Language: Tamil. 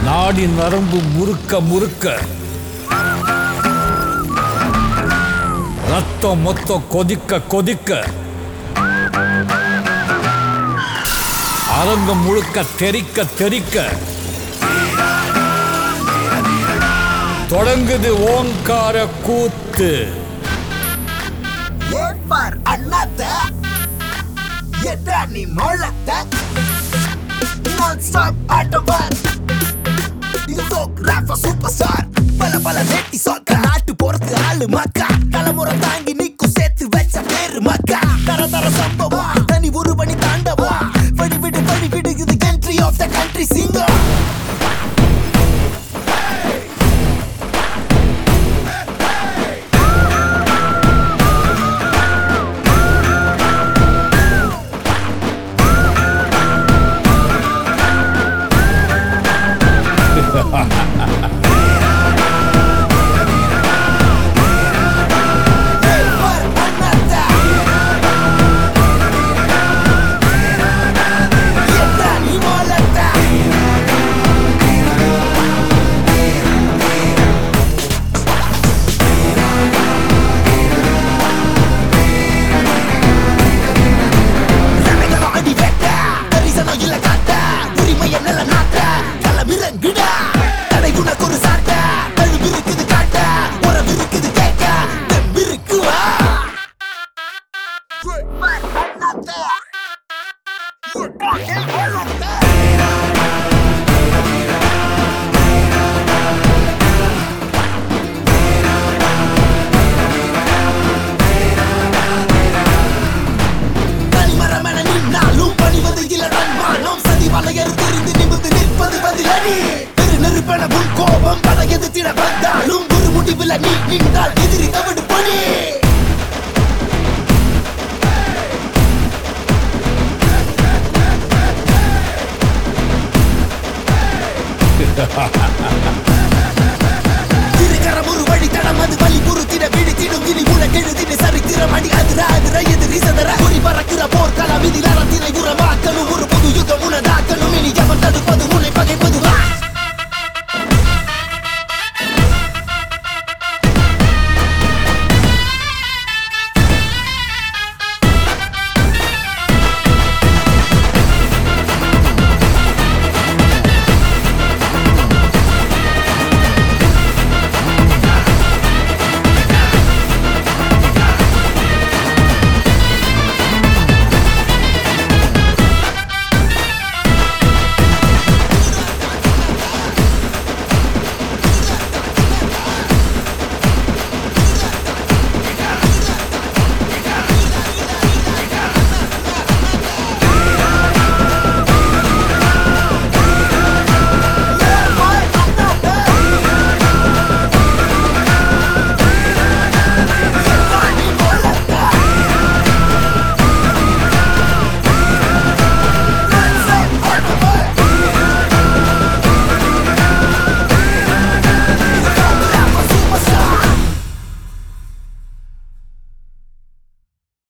நாடி நரம்பு முறுக்க முறுக்க ரத்தம் மொத்தம் கொதிக்க கொதிக்க அரங்கம் முழுக்க தெறிக்க தெறிக்க தொடங்குது ஓங்கார கூத்து ஏற்பார் அண்ணாத்த எட்டா நீ மொழத்த நான் ஸ்டாப் ஆட்டவர் இது ஃபோக் ராஃபா சூப்பர் ஸ்டார் பல பல நெட்டி சொக்க நாட்டு போறது ஆளு மக்கா தலைமுறை தாங்கி நிக்கும் சேர்த்து வச்ச பேரு மக்கா தர தர சம்பவம் தனி ஒரு பணி தாண்டவா வடி விடு வடி விடு இது கண்ட்ரி ஆஃப் த கண்ட்ரி சிங்கம் ஏற்பார் அண்ணாத்த எட்டா நீ மொழத்த சனங்கள அடி வெட்ட பரிசனம் இல்ல காட்ட உரிமைய நில நாட்ட களமிறங்குடா தடை உனக்கு ஒரு சாட்ட கழுவு இருக்குது காட்ட உறவு இருக்குது கேட்க தெம்பு இருக்குவா தனிமரமென நின்னாலும் பணிவது இல்ல தன்மானம் சதி வலையறு தெரிந்து நிமிர்ந்து நிற்பது பதிலடி பெரு நெருப்பென உன் கோபம் பல எதிர்த்திட வந்தாலும் ஒரு முடிவில் நீ நின்றால் எதிரி தவிடு பணி திருக்கரம் ஒரு வழி தடம் அது வழி பொறுத்திட விழித்திடும் இனி உனக்கெழுதின சரித்திரம் அடி அதிர அதிர எதிரி சதற குறி பறக்கிற போர்க்களம் இதில் அறத்தினை உரமாக்கணும்